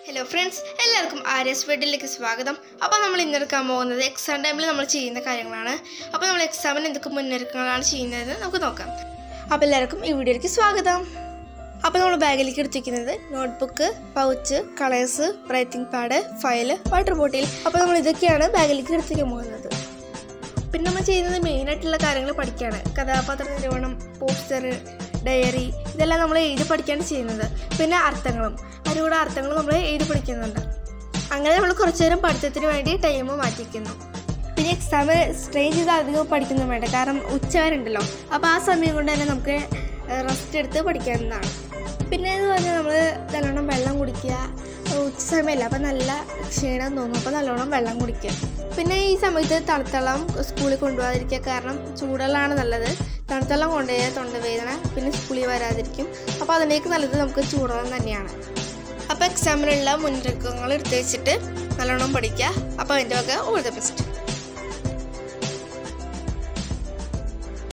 hello friends എല്ലാവർക്കും ആര്യസ് വീട്ടിലേക്ക് സ്വാഗതം അപ്പോൾ നമ്മൾ ഇന്നെടുക്കാൻ പോകുന്നത് എക്സാം ടൈമിൽ നമ്മൾ ചെയ്യുന്ന കാര്യങ്ങളാണ് അപ്പോൾ നമ്മൾ എക്സാമിന് എന്തൊക്കെ മുന്നൊരുക്കങ്ങളാണ് ചെയ്യുന്നതെന്ന് നമുക്ക് നോക്കാം അപ്പോൾ എല്ലാവർക്കും ഈ വീഡിയോയിലേക്ക് സ്വാഗതം അപ്പോൾ നമ്മൾ ബാഗിലേക്ക് എടുത്തിരിക്കുന്നത് notebook pouch colours writing pad file water bottle അപ്പോൾ നമ്മൾ ഇതൊക്കെയാണ് ബാഗിലേക്ക് എടുത്തിരിക്കാൻ പോകുന്നത് പിന്നെ നമ്മൾ ചെയ്യുന്നത് മെയിനായിട്ടുള്ള കാര്യങ്ങൾ പഠിക്കുകയാണ് കഥാപാത്ര നിർവഹണം പോസ്റ്റർ ഡയറി ഇതെല്ലാം നമ്മൾ എഴുതി പഠിക്കുകയാണ് ചെയ്യുന്നത് പിന്നെ അർത്ഥങ്ങളും അതിൻ്റെ കൂടെ അർത്ഥങ്ങളും നമ്മൾ എഴുതി പഠിക്കുന്നുണ്ട് അങ്ങനെ നമ്മൾ കുറച്ചു നേരം പഠിത്തത്തിന് വേണ്ടി ടൈം മാറ്റിക്കുന്നു പിന്നെ എക്സാം സ്ട്രെയിൻ ചെയ്ത് അധികം പഠിക്കുന്നു വേണ്ട കാരണം ഉച്ചവരുണ്ടല്ലോ അപ്പോൾ ആ സമയം കൊണ്ട് തന്നെ നമുക്ക് റെസ്റ്റ് എടുത്ത് പഠിക്കാവുന്നതാണ് പിന്നെ എന്ന് പറഞ്ഞാൽ നമ്മൾ നല്ലോണം വെള്ളം കുടിക്കുക ഉച്ച സമയമല്ല അപ്പം നല്ല ക്ഷീണം തോന്നും അപ്പോൾ നല്ലോണം വെള്ളം കുടിക്കുക പിന്നെ ഈ സമയത്ത് തണുത്തള്ളം സ്കൂളിൽ കൊണ്ടുപോകാതിരിക്കുക കാരണം ചൂടുവെള്ളമാണ് നല്ലത് തണുത്തള്ളം കൊണ്ടുപോയാൽ തൊണ്ടവേദന പിന്നെ സ്കൂളിൽ വരാതിരിക്കും അപ്പോൾ അതിലേക്ക് നല്ലത് നമുക്ക് ചൂടുവെള്ളം തന്നെയാണ് അപ്പോൾ എക്സാമിനുള്ള മുന്നൊരുക്കങ്ങൾ എടുത്ത് വെച്ചിട്ട് നല്ലോണം പഠിക്കുക അപ്പോൾ അതിൻ്റെ വക ഓൾ ദ ബെസ്റ്റ്